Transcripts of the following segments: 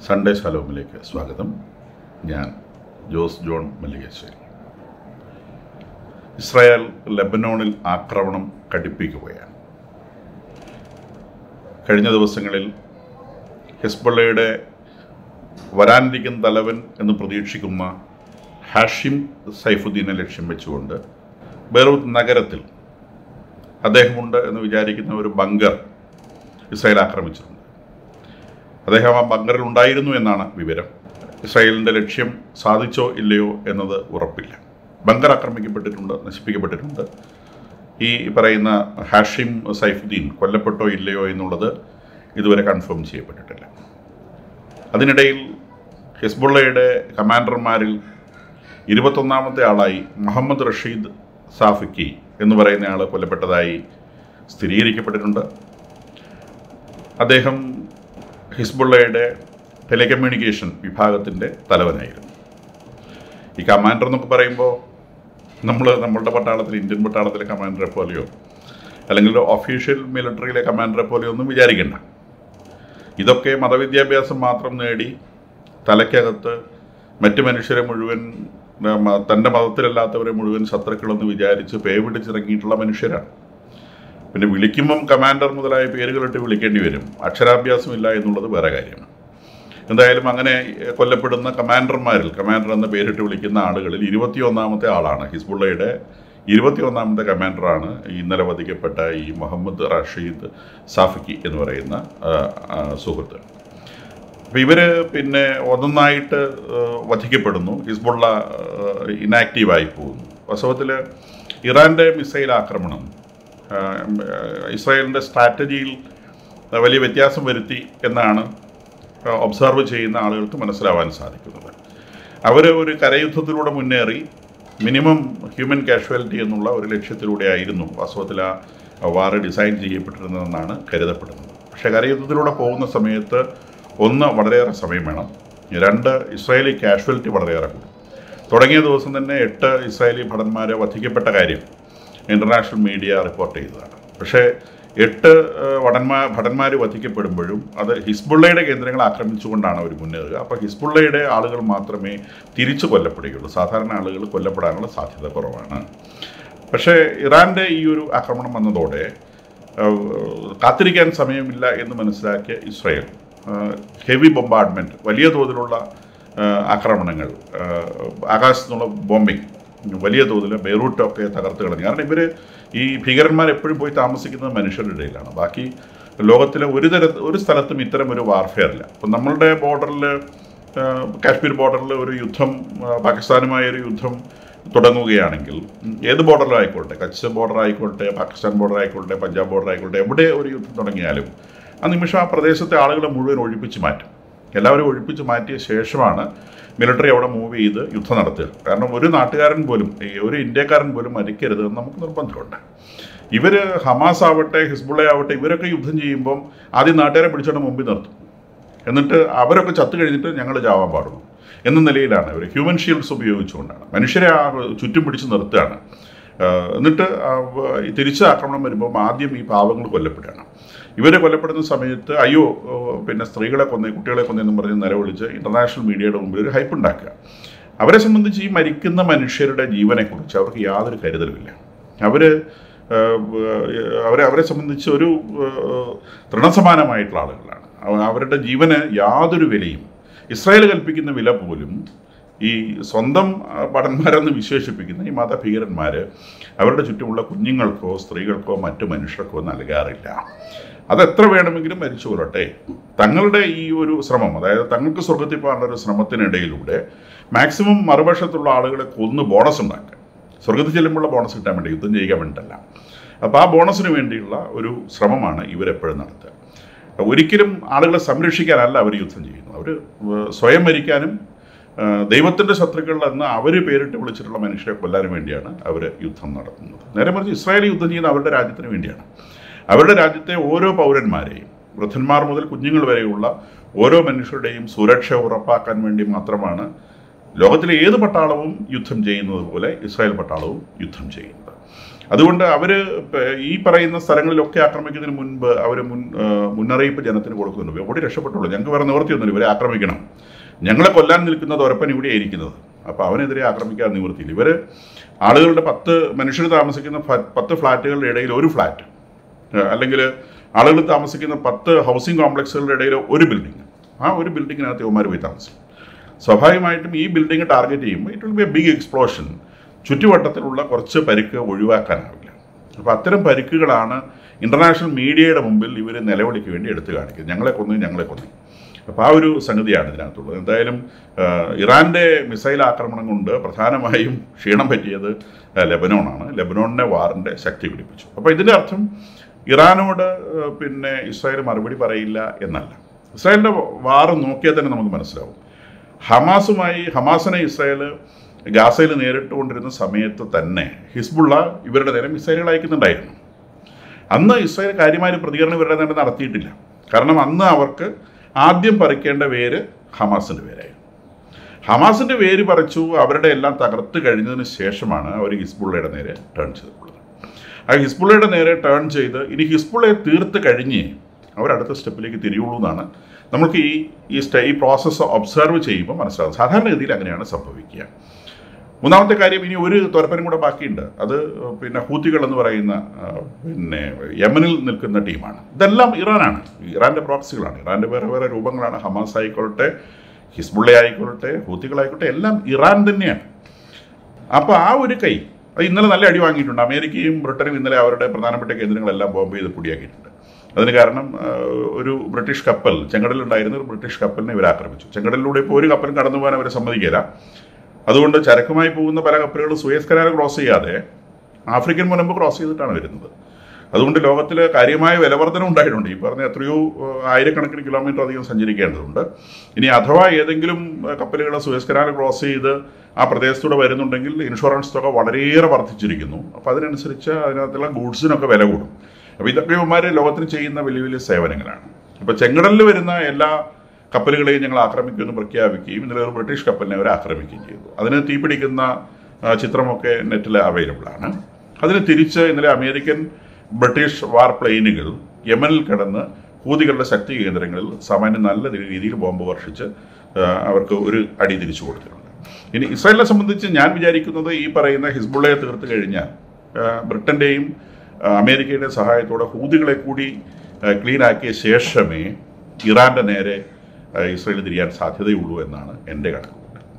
Sunday ശലോമിലേക്ക് സ്വാഗതം ഞാൻ ജോസ് ജോൺ മല്ലികശ്ശേരി ഇസ്രായേൽ ലെബനോണിൽ ആക്രമണം കടുപ്പിക്കുകയാണ് കഴിഞ്ഞ ദിവസങ്ങളിൽ ഹിസ്ബുള്ളയുടെ വരാനിരിക്കുന്ന തലവൻ എന്ന് പ്രതീക്ഷിക്കുന്ന ഹാഷിം സൈഫുദ്ദീനെ ലക്ഷ്യം വെച്ചുകൊണ്ട് ബെറൂത്ത് നഗരത്തിൽ അദ്ദേഹമുണ്ട് എന്ന് വിചാരിക്കുന്ന ഒരു ബങ്കർ ഇസ്രായേൽ ആക്രമിച്ചിട്ടുണ്ട് അദ്ദേഹം ആ ബങ്കറിൽ ഉണ്ടായിരുന്നു എന്നാണ് വിവരം ഇസ്രായേലിൻ്റെ ലക്ഷ്യം സാധിച്ചോ ഇല്ലയോ എന്നത് ഉറപ്പില്ല ബങ്കർ ആക്രമിക്കപ്പെട്ടിട്ടുണ്ട് നശിപ്പിക്കപ്പെട്ടിട്ടുണ്ട് ഈ പറയുന്ന ഹാഷിം സൈഫുദ്ദീൻ കൊല്ലപ്പെട്ടോ ഇല്ലയോ എന്നുള്ളത് ഇതുവരെ കൺഫേം ചെയ്യപ്പെട്ടിട്ടില്ല അതിനിടയിൽ ഹിസ്ബുള്ളയുടെ കമാൻഡർമാരിൽ ഇരുപത്തൊന്നാമത്തെ ആളായി മുഹമ്മദ് റഷീദ് സാഫിക്കി എന്ന് പറയുന്ന ആൾ കൊല്ലപ്പെട്ടതായി സ്ഥിരീകരിക്കപ്പെട്ടിട്ടുണ്ട് അദ്ദേഹം ഹിസ്ബുള്ളയുടെ ടെലികമ്മ്യൂണിക്കേഷൻ വിഭാഗത്തിൻ്റെ തലവനായിരുന്നു ഈ കമാൻഡർ എന്നൊക്കെ പറയുമ്പോൾ നമ്മൾ നമ്മളുടെ പട്ടാളത്തിൽ ഇന്ത്യൻ പട്ടാളത്തിലെ കമാൻഡറെ പോലെയോ അല്ലെങ്കിൽ ഒഫീഷ്യൽ മിലിറ്ററിയിലെ കമാൻഡറെ പോലെയോ ഒന്നും വിചാരിക്കണ്ട ഇതൊക്കെ മതവിദ്യാഭ്യാസം മാത്രം നേടി തലയ്ക്കകത്ത് മറ്റു മനുഷ്യരെ മുഴുവൻ തൻ്റെ മതത്തിലല്ലാത്തവരെ മുഴുവൻ ശത്രുക്കളെന്ന് വിചാരിച്ച് പേ പിടിച്ചിറങ്ങിയിട്ടുള്ള മനുഷ്യരാണ് പിന്നെ വിളിക്കുമ്പം കമാൻഡർ മുതലായ പേരുകളിട്ട് വിളിക്കേണ്ടി വരും അക്ഷരാഭ്യാസം ഇല്ല എന്നുള്ളത് വേറെ കാര്യമാണ് എന്തായാലും അങ്ങനെ കൊല്ലപ്പെടുന്ന കമാൻഡർമാരിൽ കമാൻഡർ എന്ന പേരിട്ട് വിളിക്കുന്ന ആളുകളിൽ ഇരുപത്തിയൊന്നാമത്തെ ആളാണ് ഹിസ്ബുള്ളയുടെ ഇരുപത്തിയൊന്നാമത്തെ കമാൻഡറാണ് ഇന്നലെ വധിക്കപ്പെട്ട ഈ മുഹമ്മദ് റഷീദ് സാഫിക്കി എന്ന് പറയുന്ന സുഹൃത്ത് അപ്പോൾ ഇവർ പിന്നെ ഒന്നൊന്നായിട്ട് വധിക്കപ്പെടുന്നു ഹിസ്ബുള്ള ഇനാക്റ്റീവായി പോകുന്നു വാസ്തവത്തിൽ ഇറാൻ്റെ മിസൈൽ ആക്രമണം ഇസ്രായേലിൻ്റെ സ്ട്രാറ്റജിയിൽ വലിയ വ്യത്യാസം വരുത്തി എന്നാണ് ഒബ്സർവ് ചെയ്യുന്ന ആളുകൾക്ക് മനസ്സിലാവാൻ സാധിക്കുന്നത് അവർ ഒരു കരയുദ്ധത്തിലൂടെ മുന്നേറി മിനിമം ഹ്യൂമൻ കാഷ്വാലിറ്റി എന്നുള്ള ഒരു ലക്ഷ്യത്തിലൂടെ ആയിരുന്നു വാസ്തവത്തിൽ ആ വാർ ഡിസൈൻ ചെയ്യപ്പെട്ടിരുന്നതെന്നാണ് കരുതപ്പെടുന്നത് പക്ഷേ കരയുദ്ധത്തിലൂടെ പോകുന്ന സമയത്ത് ഒന്ന് വളരെയേറെ സമയം വേണം രണ്ട് ഇസ്രായേലി കാഷ്വാലിറ്റി വളരെയേറെ കൂടും തുടങ്ങിയ ദിവസം തന്നെ എട്ട് ഇസ്രായേലി ഭടന്മാരെ വധിക്കപ്പെട്ട കാര്യം ഇൻ്റർനാഷണൽ മീഡിയ റിപ്പോർട്ട് ചെയ്തതാണ് പക്ഷേ എട്ട് വടന്മാ ഭടന്മാർ വധിക്കപ്പെടുമ്പോഴും അത് ഹിസ്ബുള്ളയുടെ കേന്ദ്രങ്ങൾ ആക്രമിച്ചുകൊണ്ടാണ് അവർ മുന്നേറുക അപ്പോൾ ഹിസ്ബുള്ളയുടെ ആളുകൾ മാത്രമേ തിരിച്ചു കൊല്ലപ്പെടുകയുള്ളൂ സാധാരണ ആളുകൾ കൊല്ലപ്പെടാനുള്ള സാധ്യത കുറവാണ് പക്ഷേ ഇറാൻ്റെ ഈ ഒരു ആക്രമണം വന്നതോടെ കാത്തിരിക്കാൻ സമയമില്ല എന്ന് മനസ്സിലാക്കിയ ഇസ്രായേൽ ഹെവി ബൊമ്പാർഡ്മെൻറ്റ് വലിയ തോതിലുള്ള ആക്രമണങ്ങൾ ആകാശത്തു നിന്നുള്ള ബോംബിങ് വലിയ തോതിൽ ബെയ്റൂട്ടൊക്കെ തകർത്ത് കളഞ്ഞു കാരണം ഇവർ ഈ ഭീകരന്മാർ എപ്പോഴും പോയി താമസിക്കുന്നത് മനുഷ്യരുടെ ഇടയിലാണ് ബാക്കി ലോകത്തിലെ ഒരു തര ഒരു സ്ഥലത്തും ഇത്തരം ഒരു വാർഫെയറില്ല അപ്പം നമ്മളുടെ ബോർഡറിൽ കാശ്മീർ ബോർഡറിൽ ഒരു യുദ്ധം പാകിസ്ഥാനുമായ ഒരു യുദ്ധം തുടങ്ങുകയാണെങ്കിൽ ഏത് ബോർഡറിലും ആയിക്കോട്ടെ കച്ച് ബോർഡർ ആയിക്കോട്ടെ പാകിസ്ഥാൻ ബോർഡർ ആയിക്കോട്ടെ പഞ്ചാബ് ബോർഡർ ആയിക്കോട്ടെ എവിടെ ഒരു യുദ്ധം തുടങ്ങിയാലും ആ നിമിഷം ആ പ്രദേശത്തെ ആളുകളെ മുഴുവൻ ഒഴിപ്പിച്ച് മാറ്റും എല്ലാവരും ഒഴിപ്പിച്ച് മാറ്റിയ ശേഷമാണ് മിലിറ്ററി അവിടെ മൂവ് ചെയ്ത് യുദ്ധം നടത്തുക കാരണം ഒരു നാട്ടുകാരൻ പോലും ഒരു ഇന്ത്യക്കാരൻ പോലും മരിക്കരുത് എന്ന് നമുക്ക് നിർബന്ധമുണ്ട് ഇവർ ഹമാസ് ആവട്ടെ ഹിസ്ബുള്ള ആവട്ടെ ഇവരൊക്കെ യുദ്ധം ചെയ്യുമ്പം ആദ്യം നാട്ടുകാരെ പിടിച്ചോണ്ട് മുമ്പിൽ നിർത്തും എന്നിട്ട് അവരൊക്കെ ചത്തു കഴിഞ്ഞിട്ട് ഞങ്ങൾ ചാവാൻ പാടുള്ളൂ എന്ന നിലയിലാണ് ഇവർ ഹ്യൂമൻ ഷീൽഡ്സ് ഉപയോഗിച്ചുകൊണ്ടാണ് മനുഷ്യരെ ആ ചുറ്റും പിടിച്ച് നിർത്തുകയാണ് എന്നിട്ട് തിരിച്ച് ആക്രമണം വരുമ്പം ആദ്യം ഈ പാവങ്ങൾ കൊല്ലപ്പെടുകയാണ് ഇവരെ കൊല്ലപ്പെടുന്ന സമയത്ത് അയ്യോ പിന്നെ സ്ത്രീകളെ കൊന്നേ കുട്ടികളെ കൊന്നെന്നും പറഞ്ഞ് നിലവിളിച്ച് ഇൻ്റർനാഷണൽ മീഡിയയുടെ മുമ്പിൽ ഒരു ഹൈപ്പ് ഉണ്ടാക്കുക അവരെ സംബന്ധിച്ച് ഈ മരിക്കുന്ന മനുഷ്യരുടെ ജീവനെക്കുറിച്ച് അവർക്ക് യാതൊരു കരുതലുമില്ല അവർ അവരെ അവരെ സംബന്ധിച്ച് ഒരു തൃണസമാനമായിട്ടുള്ള ആളുകളാണ് അവരുടെ ജീവന് യാതൊരു വിലയും ഇസ്രായേൽ കൽപ്പിക്കുന്ന വില പോലും ഈ സ്വന്തം ഭടന്മാരെന്ന് വിശേഷിപ്പിക്കുന്ന ഈ മതഭീകരന്മാർ അവരുടെ ചുറ്റുമുള്ള കുഞ്ഞുങ്ങൾക്കോ സ്ത്രീകൾക്കോ മറ്റു മനുഷ്യർക്കോ നൽകാറില്ല അത് എത്ര വേണമെങ്കിലും മരിച്ചു കൊള്ളട്ടെ തങ്ങളുടെ ഈ ഒരു ശ്രമം അതായത് തങ്ങൾക്ക് സ്വർഗത്തിൽ പോകാനുള്ള ഒരു ശ്രമത്തിനിടയിലൂടെ മാക്സിമം മറുപക്ഷത്തുള്ള ആളുകളെ കൊന്ന് ബോണസ് ഉണ്ടാക്കുക സ്വർഗത്തിൽ ചെല്ലുമ്പോഴുള്ള ബോണസ് കിട്ടാൻ വേണ്ടി യുദ്ധം ചെയ്യാൻ വേണ്ടിയിട്ടല്ല അപ്പോൾ ആ ബോണസിന് വേണ്ടിയുള്ള ഒരു ശ്രമമാണ് ഇവരെപ്പോഴും നടത്തുക ഒരിക്കലും ആളുകളെ സംരക്ഷിക്കാനല്ല അവർ യുദ്ധം ചെയ്യുന്നത് അവർ സ്വയം മരിക്കാനും ദൈവത്തിൻ്റെ ശത്രുക്കൾ എന്ന് അവർ പേരിട്ട് വിളിച്ചിട്ടുള്ള മനുഷ്യരെ കൊല്ലാനും വേണ്ടിയാണ് അവർ യുദ്ധം നടത്തുന്നത് നേരെ മറിച്ച് ഇസ്രായേൽ യുദ്ധം ചെയ്യുന്ന അവരുടെ രാജ്യത്തിന് വേണ്ടിയാണ് അവരുടെ രാജ്യത്തെ ഓരോ പൗരന്മാരെയും വൃദ്ധന്മാർ മുതൽ കുഞ്ഞുങ്ങൾ വരെയുള്ള ഓരോ മനുഷ്യരുടെയും സുരക്ഷ ഉറപ്പാക്കാൻ വേണ്ടി മാത്രമാണ് ലോകത്തിലെ ഏത് പട്ടാളവും യുദ്ധം ചെയ്യുന്നത് പോലെ ഇസ്രായേൽ പട്ടാളവും യുദ്ധം ചെയ്യുന്നത് അതുകൊണ്ട് അവർ ഈ പറയുന്ന സ്ഥലങ്ങളിലൊക്കെ ആക്രമിക്കുന്നതിന് മുൻപ് അവർ മുൻ ആ, മുന്നറിയിപ്പ് ജനത്തിന് കൊടുക്കുന്നുണ്ട് ഓടി രക്ഷപ്പെട്ടുള്ളൂ ഞങ്ങൾക്ക് വേറെ നിവൃത്തിയൊന്നുമില്ല ഇവരെ ആക്രമിക്കണം ഞങ്ങളെ കൊല്ലാൻ നിൽക്കുന്നത് ഒരപ്പൻ ഇവിടെയാണ് ഇരിക്കുന്നത് അപ്പോൾ അവനെതിരെ ആക്രമിക്കാൻ നിവൃത്തിയില്ല ഇവർ ആളുകളുടെ പത്ത് മനുഷ്യർ താമസിക്കുന്ന ഫ- പത്ത് ഫ്ലാറ്റുകളുടെ ഇടയിൽ ഒരു ഫ്ലാറ്റ് അല്ലെങ്കിൽ ആളുകൾ താമസിക്കുന്ന പത്ത് ഹൗസിംഗ് കോംപ്ലക്സുകളുടെ ഇടയിൽ ഒരു ബിൽഡിംഗ് ആ ഒരു ബിൽഡിങ്ങിനകത്ത് യുവമാർ പോയി താമസിക്കും സ്വാഭാവികമായിട്ടും ഈ ബിൽഡിംഗ് ടാർഗറ്റ് ചെയ്യുമ്പോൾ it will be a big explosion ചുറ്റുവട്ടത്തിലുള്ള കുറച്ച് പരിക്ക് ഒഴിവാക്കാനാവില്ല അപ്പോൾ അത്തരം പരിക്കുകളാണ് ഇൻ്റർനാഷണൽ മീഡിയയുടെ മുമ്പിൽ ഇവർ നിലവിളിക്ക് വേണ്ടി എടുത്തു കാണിക്കുന്നത് ഞങ്ങളെ കൊന്നു ഞങ്ങളെ കൊന്നു അപ്പോൾ ആ ഒരു സംഗതിയാണ് ഇതിനകത്തുള്ളത് എന്തായാലും ആ, ഇറാൻ്റെ മിസൈൽ ആക്രമണം കൊണ്ട് പ്രധാനമായും ക്ഷീണം പറ്റിയത് ആ, ലെബനോണാണ് ലെബനോണിനെ വാറിൻ്റെ ശക്തി പിടിപ്പിച്ചു അപ്പോൾ ഇതിൻ്റെ അർത്ഥം ഇറാനോട് ആ, പിന്നെ ഇസ്രായേൽ മറുപടി പറയില്ല എന്നല്ല ഇസ്രായേലിൻ്റെ വാർ നോക്കിയാൽ തന്നെ നമുക്ക് മനസ്സിലാവും ഹമാസുമായി ഹമാസിനെ ഇസ്രായേൽ ഗാസയിൽ നേരിട്ടുകൊണ്ടിരുന്ന സമയത്ത് തന്നെ ഹിസ്ബുള്ള ഇവരുടെ നേരെ മിസൈലുകൾ അയക്കുന്നുണ്ടായിരുന്നു അന്ന് ഇസ്രായേൽ കാര്യമായ ഒരു പ്രതികരണം ഇവരുടെ നേരെ നടത്തിയിട്ടില്ല കാരണം അന്ന് അവർക്ക് ആദ്യം പറിക്കേണ്ട വേര് ഹമാസിൻ്റെ പേരായിരുന്നു ഹമാസിൻ്റെ വേര് പറിച്ചു അവരുടെ എല്ലാം തകർത്ത് കഴിഞ്ഞതിന് ശേഷമാണ് അവർ ഹിസ്ബുള്ളയുടെ നേരെ ടേൺ ചെയ്തിട്ടുള്ളത് ആ ഹിസ്ബുള്ളയുടെ നേരെ ടേൺ ചെയ്ത് ഇനി ഹിസ്ബുള്ളയെ തീർത്ത് കഴിഞ്ഞ് അവർ അടുത്ത സ്റ്റെപ്പിലേക്ക് തിരിയുള്ളൂ എന്നാണ് നമുക്ക് ഈ ഈ സ്റ്റേ ഈ പ്രോസസ്സ് ഒബ്സർവ് ചെയ്യുമ്പോൾ മനസ്സിലാകും സാധാരണഗതിയിൽ അങ്ങനെയാണ് സംഭവിക്കുക മൂന്നാമത്തെ കാര്യം ഇനി ഒരു തുരപ്പനും കൂടെ ബാക്കിയുണ്ട് അത് പിന്നെ ഹൂത്തികൾ എന്ന് പറയുന്ന ആ, പിന്നെ യമനിൽ നിൽക്കുന്ന ടീമാണ് ഇതെല്ലാം ഇറാനാണ് ഇറാൻ്റെ പ്രോക്സികളാണ് ഇറാൻ്റെ വേറെ വേറെ രൂപങ്ങളാണ് ഹമാസ് ആയിക്കൊള്ളട്ടെ ഹിസ്ബുള്ള ആയിക്കൊള്ളട്ടെ ഹൂത്തികളായിക്കോട്ടെ എല്ലാം ഇറാൻ തന്നെയാണ് അപ്പോൾ ആ ഒരു കൈ അത് ഇന്നലെ നല്ല അടി വാങ്ങിയിട്ടുണ്ട് അമേരിക്കയും ബ്രിട്ടനും ഇന്നലെ അവരുടെ പ്രധാനപ്പെട്ട കേന്ദ്രങ്ങളെല്ലാം ബോംബ് ചെയ്ത് പൊടിയാക്കിയിട്ടുണ്ട് അതിന് കാരണം ആ, ഒരു ബ്രിട്ടീഷ് കപ്പൽ ചെങ്കടലിലുണ്ടായിരുന്ന ഒരു ബ്രിട്ടീഷ് കപ്പലിനെ ഇവർ ആക്രമിച്ചു ചെങ്കടലിലൂടെ ഇപ്പോൾ ഒരു കപ്പലും കടന്നു പോകാൻ അവരെ സമ്മതിക്കില്ല അതുകൊണ്ട് ചരക്കുമായി പോകുന്ന പല കപ്പലുകൾ സുയസ് കനാൽ ക്രോസ് ചെയ്യാതെ ആഫ്രിക്കൻ മുനമ്പ് ക്രോസ് ചെയ്തിട്ടാണ് വരുന്നത് അതുകൊണ്ട് ലോകത്തിൽ കാര്യമായ വിലവർധന ഉണ്ടായിട്ടുണ്ട് ഈ പറഞ്ഞ എത്രയോ ഏഹ്, ആയിരക്കണക്കിന് കിലോമീറ്റർ അധികം സഞ്ചരിക്കേണ്ടതുണ്ട് ഇനി അഥവാ ഏതെങ്കിലും കപ്പലുകൾ സുയസ് കനാൽ ക്രോസ് ചെയ്ത് ആ പ്രദേശത്തൂടെ വരുന്നുണ്ടെങ്കിൽ ഇൻഷുറൻസ് തുക വളരെയേറെ വർദ്ധിച്ചിരിക്കുന്നു അപ്പോൾ അതിനനുസരിച്ച് അതിനകത്തുള്ള ഗൂഡ്സിനൊക്കെ വില കൂടും അപ്പോൾ ഇതൊക്കെ ഇവന്മാർ ലോകത്തിന് ചെയ്യുന്ന വലിയ വലിയ സേവനങ്ങളാണ് അപ്പോൾ ചെങ്കടലിൽ വരുന്ന എല്ലാ കപ്പലുകളെയും ഞങ്ങൾ ആക്രമിക്കുമെന്ന് പ്രഖ്യാപിക്കുകയും ഇന്നലെ ഒരു ബ്രിട്ടീഷ് കപ്പലിനെ അവർ ആക്രമിക്കുകയും ചെയ്തു അതിന് തീപിടിക്കുന്ന ആ, ചിത്രമൊക്കെ നെറ്റിൽ അവൈലബിൾ ആണ് അതിന് തിരിച്ച് ഇന്നലെ അമേരിക്കൻ ബ്രിട്ടീഷ് വാർ പ്ലെയിനുകൾ യമനിൽ കിടന്ന് ഹൂതികളുടെ ശക്തി കേന്ദ്രങ്ങളിൽ സാമാന്യം നല്ല രീതിയിൽ ബോംബ് വർഷിച്ച് ആ, അവർക്ക് ഒരു അടി തിരിച്ചു കൊടുത്തിട്ടുണ്ട് ഇനി ഇസ്രായേലിനെ സംബന്ധിച്ച് ഞാൻ വിചാരിക്കുന്നത് ഈ പറയുന്ന ഹിസ്ബുള്ളയെ തീർത്ത് കഴിഞ്ഞാൽ ആ, ബ്രിട്ടന്റെയും ആ, അമേരിക്കയുടെയും സഹായത്തോടെ ഹൂതികളെ കൂടി ക്ലീൻ ആക്കിയ ശേഷമേ ഇറാന്റെ നേരെ ആ, ഇസ്രായേൽ തിരിയാൻ സാധ്യതയുള്ളൂ എന്നാണ് എൻ്റെ കണക്കുകൂട്ടൽ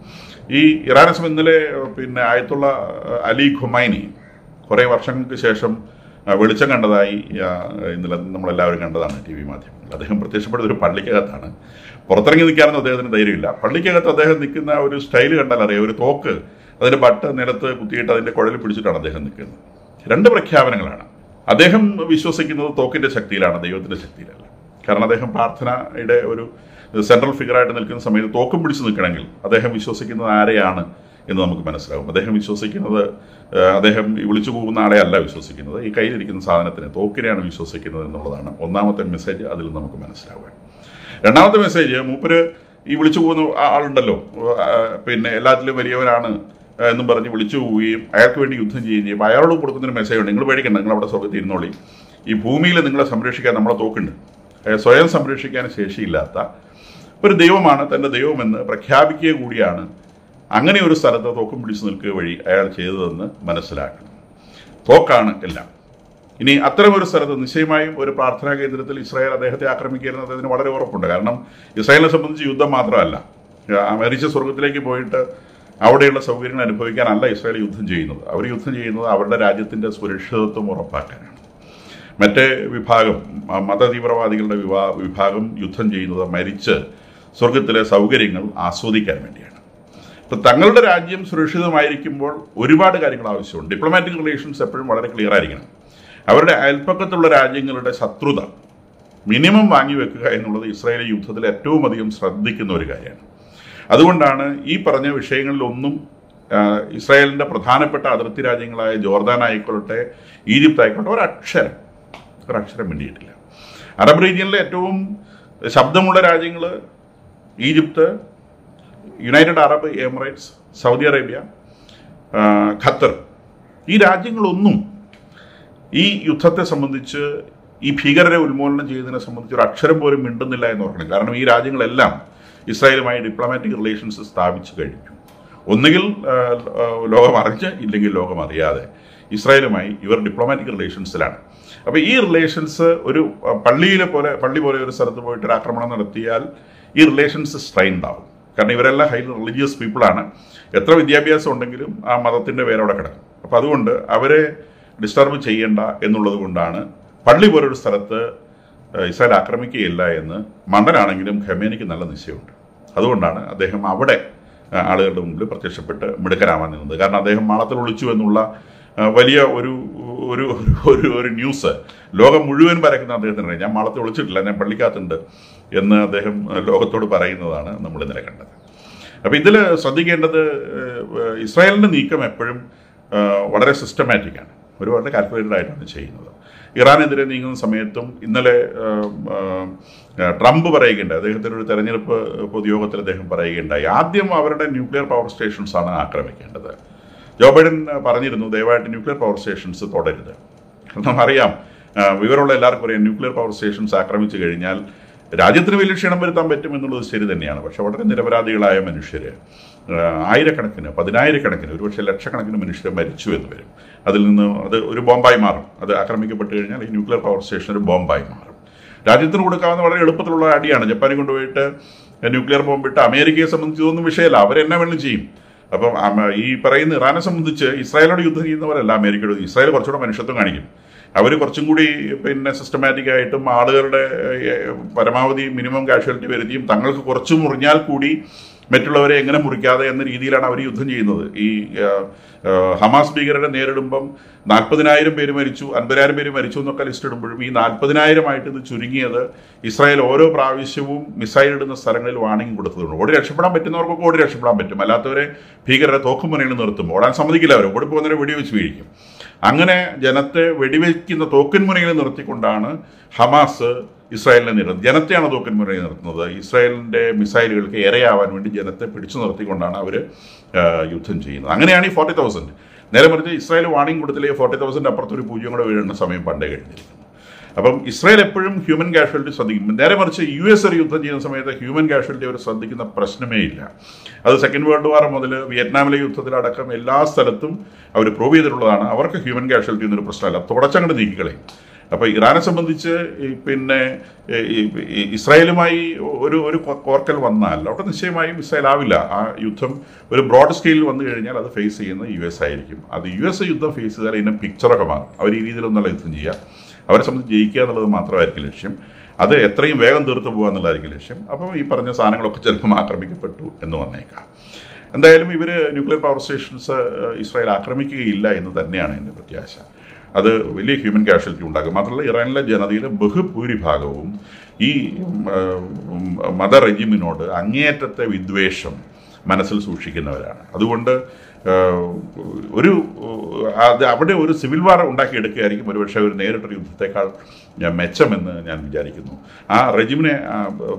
ഈ ഇറാനെ സംബന്ധിച്ച് ഇന്നലെ ആ, പിന്നെ ആയത്തുള്ള ആ, അലി ഖുമൈനി കുറേ വർഷങ്ങൾക്ക് ശേഷം ആ, വെളിച്ചം കണ്ടതായി ആ, ഇന്നലെ നമ്മളെല്ലാവരും കണ്ടതാണ് ടി വി മാധ്യമങ്ങളിൽ അദ്ദേഹം പ്രത്യക്ഷപ്പെട്ടത് ഒരു പള്ളിക്കകത്താണ് പുറത്തിറങ്ങി നിൽക്കാനൊന്നും അദ്ദേഹത്തിന് ധൈര്യമില്ല പള്ളിക്കകത്ത് അദ്ദേഹം നിൽക്കുന്ന ഒരു സ്റ്റൈൽ കണ്ടാൽ അറിയാം ഒരു തോക്ക് അതിന്റെ ബട്ട് നിലത്ത് കുത്തിയിട്ട് അതിന്റെ കുഴലിൽ പിടിച്ചിട്ടാണ് അദ്ദേഹം നിൽക്കുന്നത് രണ്ട് പ്രഖ്യാപനങ്ങളാണ് അദ്ദേഹം വിശ്വസിക്കുന്നത് തോക്കിന്റെ ശക്തിയിലാണ് ദൈവത്തിന്റെ ശക്തിയിലല്ല കാരണം അദ്ദേഹം പ്രാർത്ഥനയുടെ ഒരു സെൻട്രൽ ഫിഗറായിട്ട് നിൽക്കുന്ന സമയത്ത് തോക്കും പിടിച്ച് നിൽക്കണമെങ്കിൽ അദ്ദേഹം വിശ്വസിക്കുന്നത് ആരെയാണ് എന്ന് നമുക്ക് മനസ്സിലാകും അദ്ദേഹം വിശ്വസിക്കുന്നത് ആ, അദ്ദേഹം ഈ വിളിച്ചു പോകുന്ന ആളെ അല്ല വിശ്വസിക്കുന്നത് ഈ കയ്യിലിരിക്കുന്ന സാധനത്തിന് തോക്കിനെയാണ് വിശ്വസിക്കുന്നത് എന്നുള്ളതാണ് ഒന്നാമത്തെ മെസ്സേജ് അതിൽ നമുക്ക് മനസ്സിലാവുക രണ്ടാമത്തെ മെസ്സേജ് മൂപ്പര് ഈ വിളിച്ചു പോകുന്ന ആ- ആളുണ്ടല്ലോ ആ, പിന്നെ എല്ലാത്തിലും വലിയവനാണ് എന്നും പറഞ്ഞ് വിളിച്ചു പോവുകയും അയാൾക്ക് വേണ്ടി യുദ്ധം ചെയ്യുകയും ചെയ്യും അയാളോട് കൊടുക്കുന്നൊരു മെസ്സേജ് ഉണ്ട് നിങ്ങൾ പേടിക്കണ്ട നിങ്ങൾ അവിടെ സ്വർഗത്തിൽ ഇരുന്നോളി ഈ ഭൂമിയിൽ നിങ്ങളെ സംരക്ഷിക്കാൻ നമ്മളെ തോക്കുണ്ട് ഏ, സ്വയം സംരക്ഷിക്കാൻ ശേഷിയില്ലാത്ത ഒരു ദൈവമാണ് തൻ്റെ ദൈവമെന്ന് പ്രഖ്യാപിക്കുക കൂടിയാണ് അങ്ങനെ ഒരു സ്ഥലത്ത് തോക്കും പിടിച്ചു നിൽക്കുക വഴി അയാൾ ചെയ്തതെന്ന് മനസ്സിലാക്കണം തോക്കാണ് എല്ലാം ഇനി അത്തരം ഒരു സ്ഥലത്ത് നിശ്ചയമായും ഒരു പ്രാർത്ഥനാ കേന്ദ്രത്തിൽ ഇസ്രായേൽ അദ്ദേഹത്തെ ആക്രമിക്കരുന്നത് അതിന് വളരെ ഉറപ്പുണ്ട് കാരണം ഇസ്രായേലിനെ സംബന്ധിച്ച് യുദ്ധം മാത്രമല്ല ആ മരിച്ച സ്വർഗത്തിലേക്ക് പോയിട്ട് അവിടെയുള്ള സൗകര്യങ്ങൾ അനുഭവിക്കാനല്ല ഇസ്രായേൽ യുദ്ധം ചെയ്യുന്നത് അവർ യുദ്ധം ചെയ്യുന്നത് അവരുടെ രാജ്യത്തിൻ്റെ സുരക്ഷിതത്വം ഉറപ്പാക്കാനാണ് മറ്റേ വിഭാഗം മ- മതതീവ്രവാദികളുടെ വിവാ വിഭാഗം യുദ്ധം ചെയ്യുന്നത് മരിച്ച് സ്വർഗത്തിലെ സൗകര്യങ്ങൾ ആസ്വദിക്കാൻ വേണ്ടിയാണ് ഇപ്പം തങ്ങളുടെ രാജ്യം സുരക്ഷിതമായിരിക്കുമ്പോൾ ഒരുപാട് കാര്യങ്ങൾ ആവശ്യമുണ്ട് ഡിപ്ലോമാറ്റിക് റിലേഷൻസ് എപ്പോഴും വളരെ ക്ലിയർ ആയിരിക്കണം അവരുടെ അയൽപ്പക്കത്തുള്ള രാജ്യങ്ങളുടെ ശത്രുത മിനിമം വാങ്ങി വെക്കുക എന്നുള്ളത് ഇസ്രായേലി യുദ്ധത്തിൽ ഏറ്റവും അധികം ശ്രദ്ധിക്കുന്ന ഒരു കാര്യമാണ് അതുകൊണ്ടാണ് ഈ പറഞ്ഞ വിഷയങ്ങളിലൊന്നും ആ, ഇസ്രായേലിന്റെ പ്രധാനപ്പെട്ട അതിർത്തി രാജ്യങ്ങളായ ജോർദാൻ ആയിക്കൊള്ളട്ടെ ഈജിപ്ത് ആയിക്കോട്ടെ ഒരക്ഷരം ഒരക്ഷരം വേണ്ടിയിട്ടില്ല അറബ് റീജിയനിലെ ഏറ്റവും ശബ്ദമുള്ള രാജ്യങ്ങൾ Egypt United Arab Emirates Saudi Arabia ആ, ഖത്തർ ഈ രാജ്യങ്ങളൊന്നും ഈ യുദ്ധത്തെ സംബന്ധിച്ച് ഈ ഭീകരരെ ഉന്മൂലനം ചെയ്യുന്നതിനെ സംബന്ധിച്ച് ഒരു അക്ഷരം പോലും മിണ്ടുന്നില്ല എന്ന് ഓർക്കണം കാരണം ഈ രാജ്യങ്ങളെല്ലാം ഇസ്രായേലുമായി ഡിപ്ലോമാറ്റിക് റിലേഷൻസ് സ്ഥാപിച്ചു കഴിഞ്ഞു ഒന്നുകിൽ ആ, ആ, ലോകം അറിഞ്ഞ് ഇല്ലെങ്കിൽ ലോകം അറിയാതെ ഇസ്രായേലുമായി ഇവർ ഡിപ്ലോമാറ്റിക് റിലേഷൻസിലാണ് അപ്പോൾ ഈ റിലേഷൻസ് ഒരു ആ, പള്ളിയിലെ പോലെ പള്ളി പോലെ ഒരു സ്ഥലത്ത് പോയിട്ട് ഒരു ആക്രമണം നടത്തിയാൽ ഈ റിലേഷൻസ് സ്ട്രൈൻഡ് ആവും കാരണം ഇവരെല്ലാം ഹൈലി റിലീജിയസ് പീപ്പിളാണ് എത്ര വിദ്യാഭ്യാസം ഉണ്ടെങ്കിലും ആ മതത്തിൻ്റെ പേരവിടെ കിടക്കും അപ്പോൾ അതുകൊണ്ട് അവരെ ഡിസ്റ്റർബ് ചെയ്യേണ്ട എന്നുള്ളത് കൊണ്ടാണ് പള്ളി പോലൊരു സ്ഥലത്ത് ഏഹ്, ഇസ്രായേൽ ആക്രമിക്കുകയില്ല എന്ന് മണ്ടനാണെങ്കിലും ഖമേനിക്ക് നല്ല നിശ്ചയമുണ്ട് അതുകൊണ്ടാണ് അദ്ദേഹം അവിടെ ആ, ആളുകളുടെ മുമ്പിൽ പ്രത്യക്ഷപ്പെട്ട് മിടുക്കരാവാൻ നിന്നത് കാരണം അദ്ദേഹം മാളത്തിൽ ഒളിച്ചു എന്നുള്ള ആ, വലിയ ഒരു ഒരു ഒരു ഒരു ന്യൂസ് ലോകം മുഴുവൻ പരക്കുന്ന അദ്ദേഹത്തിന് ഞാൻ മാളത്തിൽ ഒളിച്ചിട്ടില്ല ഞാൻ പള്ളിക്കകത്തുണ്ട് എന്ന് അദ്ദേഹം ആ, ലോകത്തോട് പറയുന്നതാണ് നമ്മൾ ഇന്നലെ കണ്ടത് അപ്പോൾ ഇതിൽ ശ്രദ്ധിക്കേണ്ടത് ഏഹ്, ഇസ്രായേലിൻ്റെ നീക്കം എപ്പോഴും ഏഹ്, വളരെ സിസ്റ്റമാറ്റിക് ആണ് ഒരു വളരെ കാൽക്കുലേറ്റഡ് ആയിട്ടാണ് ചെയ്യുന്നത് ഇറാനെതിരെ നീങ്ങുന്ന സമയത്തും ഇന്നലെ ഏഹ്, ഏഹ്, ട്രംപ് പറയുകയുണ്ടായി അദ്ദേഹത്തിൻ്റെ ഒരു തെരഞ്ഞെടുപ്പ് പൊതുയോഗത്തിൽ അദ്ദേഹം പറയുകയുണ്ടായി ആദ്യം അവരുടെ ന്യൂക്ലിയർ പവർ സ്റ്റേഷൻസ് ആണ് ആക്രമിക്കേണ്ടത് ജോ ബൈഡൻ പറഞ്ഞിരുന്നു ദയവായിട്ട് ന്യൂക്ലിയർ പവർ സ്റ്റേഷൻസ് തുടരുത് കാരണം അറിയാം ആ, വിവരമുള്ള എല്ലാവർക്കും അറിയാം ന്യൂക്ലിയർ പവർ സ്റ്റേഷൻസ് ആക്രമിച്ചു കഴിഞ്ഞാൽ രാജ്യത്തിന് വലിയ ക്ഷീണം വരുത്താൻ പറ്റും എന്നുള്ളത് ശരി തന്നെയാണ് പക്ഷെ വളരെ നിരപരാധികളായ മനുഷ്യർ ആയിരക്കണക്കിന് പതിനായിരക്കണക്കിന് ഒരുപക്ഷെ ലക്ഷക്കണക്കിന് മനുഷ്യർ മരിച്ചു എന്ന് വരും അതിൽ നിന്ന് അത് ഒരു ബോംബായി മാറും അത് ആക്രമിക്കപ്പെട്ട് കഴിഞ്ഞാൽ ഈ ന്യൂക്ലിയർ പവർ സ്റ്റേഷൻ ഒരു ബോംബായി മാറും രാജ്യത്തിന് കൊടുക്കാവുന്ന വളരെ എളുപ്പത്തിലുള്ള അടിയാണ് ജപ്പാനിൽ കൊണ്ടുപോയിട്ട് ന്യൂക്ലിയർ ബോംബിട്ട് അമേരിക്കയെ സംബന്ധിച്ച് ഇതൊന്നും വിഷയമല്ല അവരെന്നെ വേണം ചെയ്യും അപ്പം അമ- ഈ പറയുന്ന ഇറാനെ സംബന്ധിച്ച് ഇസ്രായേലോട് യുദ്ധം ചെയ്യുന്നവരല്ല അമേരിക്കയോട് ഇസ്രായേൽ കുറച്ചുകൂടെ മനുഷ്യത്വം കാണിക്കും അവർ കുറച്ചും കൂടി പിന്നെ സിസ്റ്റമാറ്റിക് ആയിട്ടും ആളുകളുടെ ഏഹ്, പരമാവധി മിനിമം കാഷ്വാലിറ്റി വരുത്തിയും തങ്ങൾക്ക് കുറച്ച് മുറിഞ്ഞാൽ കൂടി മറ്റുള്ളവരെ എങ്ങനെ മുറിക്കാതെ എന്ന രീതിയിലാണ് അവർ യുദ്ധം ചെയ്യുന്നത് ഈ ഏഹ്, ഏഹ്, ഹമാസ് ഭീകരരെ നേരിടുമ്പം നാൽപ്പതിനായിരം പേര് മരിച്ചു അൻപതിനായിരം പേര് മരിച്ചു എന്നൊക്കെ ലിസ്റ്റ് ഇടുമ്പോഴും ഈ നാൽപ്പതിനായിരമായിട്ട് ഇത് ചുരുങ്ങിയത് ഇസ്രായേൽ ഓരോ പ്രാവശ്യവും മിസൈൽ ഇടുന്ന സ്ഥലങ്ങളിൽ വാണിംഗ് കൊടുത്തതുകൊണ്ട് ഓടി രക്ഷപ്പെടാൻ പറ്റുന്നവർക്കൊക്കെ ഓടി രക്ഷപ്പെടാൻ പറ്റും അല്ലാത്തവരെ ഭീകരരെ തോക്കുമുനയിൽ നിർത്തും ഓടാൻ സമ്മതിക്കില്ല അവർ ഓടി പോകുന്നവരെ വെടിവെച്ച് വീഴിക്കും അങ്ങനെ ജനത്തെ വെടിവെക്കുന്ന തോക്കൻ മുനയിൽ നിർത്തിക്കൊണ്ടാണ് ഹമാസ് ഇസ്രായേലിനെ നേരിടുന്നത് ജനത്തെയാണ് തോക്കൻ മുനയിൽ നിർത്തുന്നത് ഇസ്രായേലിൻ്റെ മിസൈലുകൾക്ക് ഇരയാവാൻ വേണ്ടി ജനത്തെ പിടിച്ചു നിർത്തിക്കൊണ്ടാണ് അവർ യുദ്ധം ചെയ്യുന്നത് അങ്ങനെയാണ് ഈ ഫോർട്ടി തൗസൻഡ് നേരെ മറിച്ച് ഇസ്രായേൽ വാണിംഗ് കൊടുത്തില്ലെങ്കിൽ ഫോർട്ടി തൗസൻഡ് അപ്പുറത്ത് ഒരു പൂജ്യം കൂടെ വീഴുന്ന സമയം പണ്ടേ കഴിഞ്ഞിരിക്കുന്നു അപ്പം ഇസ്രായേൽ എപ്പോഴും ഹ്യൂമൻ കാഷ്വാലിറ്റി ശ്രദ്ധിക്കും നേരെ മറിച്ച് യു എസ് ഒരു യുദ്ധം ചെയ്യുന്ന സമയത്ത് ഹ്യൂമൻ കാഷ്വാലിറ്റി അവർ ശ്രദ്ധിക്കുന്ന പ്രശ്നമേ ഇല്ല അത് സെക്കൻഡ് വേൾഡ് വാർ മുതൽ വിയറ്റ്നാമിലെ യുദ്ധത്തിലടക്കം എല്ലാ സ്ഥലത്തും അവർ പ്രൂവ് ചെയ്തിട്ടുള്ളതാണ് അവർക്ക് ഹ്യൂമൻ കാഷ്വാലിറ്റി എന്നൊരു പ്രശ്നമല്ല തുടച്ചങ്ങോട്ട് നീക്കിക്കളയും അപ്പോൾ ഇറാനെ സംബന്ധിച്ച് ഈ പിന്നെ ഈ ഈ ഇസ്രായേലുമായി ഒരു ഒരു കോ- കോർക്കൽ വന്നാൽ അവിടെ നിശ്ചയമായും ഇസ്രായേൽ ആവില്ല ആ യുദ്ധം ഒരു ബ്രോഡ് സ്കെയിലിൽ വന്നു കഴിഞ്ഞാൽ അത് ഫേസ് ചെയ്യുന്ന യു എസ് ആയിരിക്കും അത് യു എസ് യുദ്ധം ഫേസ് ചെയ്താൽ ഇതിൻ്റെ പിക്ചറൊക്കെ മാറും അവർ ഈ രീതിയിലൊന്നുള്ള യുദ്ധം ചെയ്യുക അവരെ സംബന്ധിച്ച് ജയിക്കുക എന്നുള്ളത് മാത്രമായിരിക്കും ലക്ഷ്യം അത് എത്രയും വേഗം തീർത്തു പോകുക എന്നുള്ളതായിരിക്കും ലക്ഷ്യം അപ്പം ഈ പറഞ്ഞ സാധനങ്ങളൊക്കെ ചിലപ്പം ആക്രമിക്കപ്പെട്ടു എന്ന് വന്നേക്കാം എന്തായാലും ഇവർ ന്യൂക്ലിയർ പവർ സ്റ്റേഷൻസ് ഏഹ്, ഇസ്രായേൽ ആക്രമിക്കുകയില്ല എന്ന് തന്നെയാണ് എൻ്റെ പ്രത്യാശ അത് വലിയ ഹ്യൂമൻ കാഷ്വാലിറ്റി ഉണ്ടാകും മാത്രമല്ല ഇറാനിലെ ജനതയിലെ ബഹുഭൂരിഭാഗവും ഈ ഉം, ഉം, മത റെജിമിനോട് അങ്ങേയറ്റത്തെ വിദ്വേഷം മനസ്സിൽ സൂക്ഷിക്കുന്നവരാണ് അതുകൊണ്ട് ഏഹ്, ഒരു അത് അവിടെ ഒരു സിവിൽ വാർ ഉണ്ടാക്കിയെടുക്കുകയായിരിക്കും ഒരുപക്ഷെ ഒരു നേരിട്ടൊരു യുദ്ധത്തെക്കാൾ ഞാൻ മെച്ചമെന്ന് ഞാൻ വിചാരിക്കുന്നു ആ റെജിമിനെ ആ,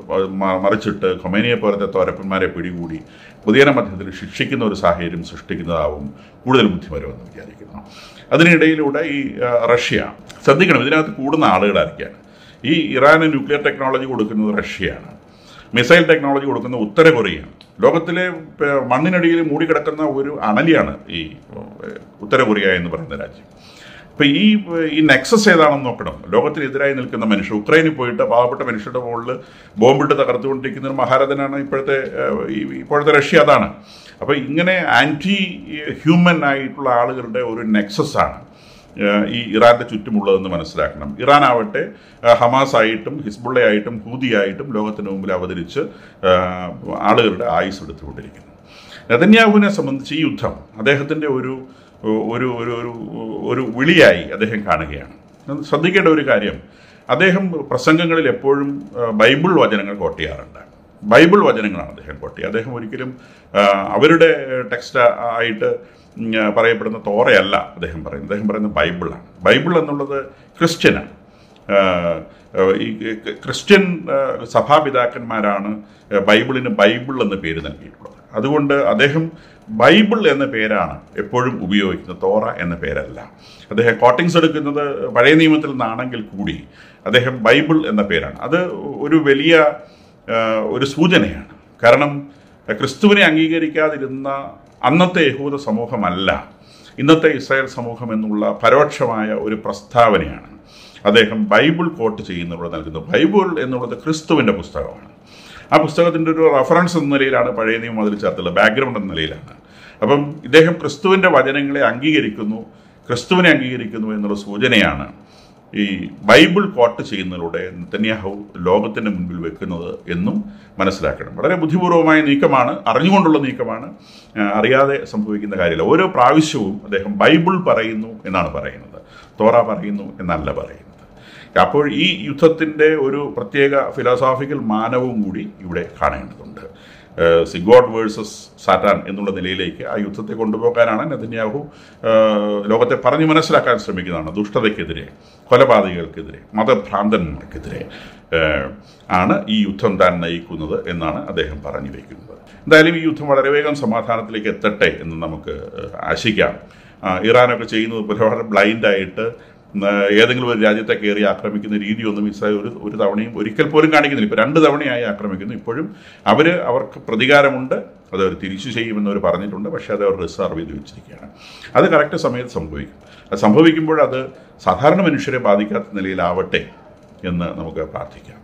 മ- മറിച്ചിട്ട് ഖൊമേനിയെ പോലത്തെ തോരപ്പന്മാരെ പിടികൂടി പുതിയ മധ്യത്തിൽ ശിക്ഷിക്കുന്ന ഒരു സാഹചര്യം സൃഷ്ടിക്കുന്നതാവും കൂടുതൽ ബുദ്ധിപരമെന്ന് വിചാരിക്കുന്നു അതിനിടയിലൂടെ ഈ ആ, റഷ്യ ശ്രദ്ധിക്കണം ഇതിനകത്ത് കൂടുന്ന ആളുകളായിരിക്കാണ് ഈ ഇറാന് ന്യൂക്ലിയർ ടെക്നോളജി കൊടുക്കുന്നത് റഷ്യയാണ് മിസൈൽ ടെക്നോളജി കൊടുക്കുന്ന ഉത്തര കൊറിയയാണ് ലോകത്തിലെ പ- മണ്ണിനടിയിൽ മൂടിക്കിടക്കുന്ന ഒരു അണലിയാണ് ഈ ഏഹ്, ഉത്തര കൊറിയ എന്ന് പറയുന്ന രാജ്യം അപ്പോൾ ഈ ഈ നെക്സസ് ഏതാണെന്ന് നോക്കണം ലോകത്തിനെതിരായി നിൽക്കുന്ന മനുഷ്യർ ഉക്രൈനിൽ പോയിട്ട് പാവപ്പെട്ട മനുഷ്യരുടെ മുകളിൽ ബോംബിട്ട് തകർത്തുകൊണ്ടിരിക്കുന്ന ഒരു മഹാരഥനാണ് ഇപ്പോഴത്തെ ഏഹ്, ഈ ഇപ്പോഴത്തെ റഷ്യ അതാണ് അപ്പോൾ ഇങ്ങനെ ആൻറ്റി ഹ്യൂമൻ ആയിട്ടുള്ള ആളുകളുടെ ഒരു നെക്സസ് ആണ് ഏഹ് ഈ ഇറാന്റെ ചുറ്റുമുള്ളതെന്ന് മനസ്സിലാക്കണം ഇറാൻ ആവട്ടെ ഏഹ് ഹമാസ് ആയിട്ടും ഹിസ്ബുള്ള ആയിട്ടും ഹൂതിയായിട്ടും ലോകത്തിന് മുമ്പിൽ അവതരിച്ച് ഏഹ് ആളുകളുടെ ആയുസ് എടുത്തുകൊണ്ടിരിക്കുന്നു നെതന്യാഹുവിനെ സംബന്ധിച്ച് ഈ യുദ്ധം അദ്ദേഹത്തിൻ്റെ ഒരു ഒരു ഒരു ഒരു ഒരു വിളിയായി അദ്ദേഹം കാണുകയാണ് ശ്രദ്ധിക്കേണ്ട ഒരു കാര്യം അദ്ദേഹം പ്രസംഗങ്ങളിൽ എപ്പോഴും ഏഹ് ബൈബിൾ വചനങ്ങൾ കോട്ട് ചെയ്യാറുണ്ട് ബൈബിൾ വചനങ്ങളാണ് അദ്ദേഹം കോട്ട് ചെയ്യുക അദ്ദേഹം ഒരിക്കലും ഏഹ് അവരുടെ ടെക്സ്റ്റ് ആയിട്ട് ഉം, പറയപ്പെടുന്ന തോറയല്ല അദ്ദേഹം പറയുന്നത് അദ്ദേഹം പറയുന്നത് ബൈബിളാണ് ബൈബിൾ എന്നുള്ളത് ക്രിസ്ത്യനാണ് ആഹ് ആഹ് ഈ ക്രിസ്ത്യൻ ആഹ് സഭാപിതാക്കന്മാരാണ് ബൈബിളിന് ബൈബിൾ എന്ന പേര് നൽകിയിട്ടുള്ളത് അതുകൊണ്ട് അദ്ദേഹം ബൈബിൾ എന്ന പേരാണ് എപ്പോഴും ഉപയോഗിക്കുന്നത് തോറ എന്ന പേരല്ല അദ്ദേഹം കോട്ടിങ്സ് എടുക്കുന്നത് പഴയ നിയമത്തിൽ നിന്നാണെങ്കിൽ കൂടി അദ്ദേഹം ബൈബിൾ എന്ന പേരാണ് അത് ഒരു വലിയ ആ, ഒരു സൂചനയാണ് കാരണം ക്രിസ്തുവിനെ അംഗീകരിക്കാതിരുന്ന അന്നത്തെ യഹൂദ സമൂഹമല്ല ഇന്നത്തെ ഇസ്രായേൽ സമൂഹം എന്നുള്ള പരോക്ഷമായ ഒരു പ്രസ്താവനയാണ് അദ്ദേഹം ബൈബിൾ കോട്ട് ചെയ്യുന്നവരോട് നൽകുന്നത് ബൈബിൾ എന്നുള്ളത് ക്രിസ്തുവിൻ്റെ പുസ്തകമാണ് ആ പുസ്തകത്തിൻ്റെ ഒരു റെഫറൻസ് എന്ന നിലയിലാണ് പഴയ നിയമം അതിൽ ചേർത്തുള്ളത് ബാക്ക്ഗ്രൗണ്ട് എന്ന നിലയിലാണ് അപ്പം ഇദ്ദേഹം ക്രിസ്തുവിൻ്റെ വചനങ്ങളെ അംഗീകരിക്കുന്നു ക്രിസ്തുവിനെ അംഗീകരിക്കുന്നു എന്നുള്ള സൂചനയാണ് ഈ ബൈബിൾ കോട്ട് ചെയ്യുന്നതിലൂടെ നെതന്യാഹു ലോകത്തിൻ്റെ മുൻപിൽ വെക്കുന്നത് എന്നും മനസ്സിലാക്കണം വളരെ ബുദ്ധിപൂർവമായ നീക്കമാണ് അറിഞ്ഞുകൊണ്ടുള്ള നീക്കമാണ് ആ, അറിയാതെ സംഭവിക്കുന്ന കാര്യമില്ല ഓരോ പ്രാവശ്യവും അദ്ദേഹം ബൈബിൾ പറയുന്നു എന്നാണ് പറയുന്നത് തോറ പറയുന്നു എന്നല്ല പറയുന്നത് അപ്പോൾ ഈ യുദ്ധത്തിൻ്റെ ഒരു പ്രത്യേക ഫിലോസോഫിക്കൽ മാനവും കൂടി ഇവിടെ കാണേണ്ടതുണ്ട് സിഗോഡ് വേഴ്സസ് സാറ്റാൻ എന്നുള്ള നിലയിലേക്ക് ആ യുദ്ധത്തെ കൊണ്ടുപോകാനാണ് നെതന്യാഹു ഏഹ്, ലോകത്തെ പറഞ്ഞു മനസ്സിലാക്കാൻ ശ്രമിക്കുന്നതാണ് ദുഷ്ടതയ്ക്കെതിരെ കൊലപാതകങ്ങൾക്കെതിരെ മതഭ്രാന്തന്മാർക്കെതിരെ ഏഹ്, ആണ് ഈ യുദ്ധം താൻ നയിക്കുന്നത് എന്നാണ് അദ്ദേഹം പറഞ്ഞു വയ്ക്കുന്നത് എന്തായാലും ഈ യുദ്ധം വളരെ വേഗം സമാധാനത്തിലേക്ക് എത്തട്ടെ എന്ന് നമുക്ക് ഏഹ്, ആശിക്കാം ആ, ഇറാനൊക്കെ ചെയ്യുന്നത് പോലെ വളരെ ബ്ലൈൻഡായിട്ട് ഏതെങ്കിലും ഒരു രാജ്യത്തെ കയറി ആക്രമിക്കുന്ന രീതിയൊന്നും ഇസ്രായേൽ ഒരു ഒരു തവണയും ഒരിക്കൽ പോലും കാണിക്കുന്നില്ല ഇപ്പോൾ രണ്ട് തവണയായി ആക്രമിക്കുന്നു ഇപ്പോഴും അവർ അവർക്ക് പ്രതികാരമുണ്ട് അത് അവർ തിരിച്ചു ചെയ്യുമെന്ന് അവർ പറഞ്ഞിട്ടുണ്ട് പക്ഷേ അത് അവർ റിസർവ് ചെയ്ത് വെച്ചിരിക്കുകയാണ് അത് കറക്റ്റ് സമയത്ത് സംഭവിക്കും അത് സംഭവിക്കുമ്പോൾ അത് സാധാരണ മനുഷ്യരെ ബാധിക്കാത്ത നിലയിലാവട്ടെ എന്ന് നമുക്ക് പ്രാർത്ഥിക്കാം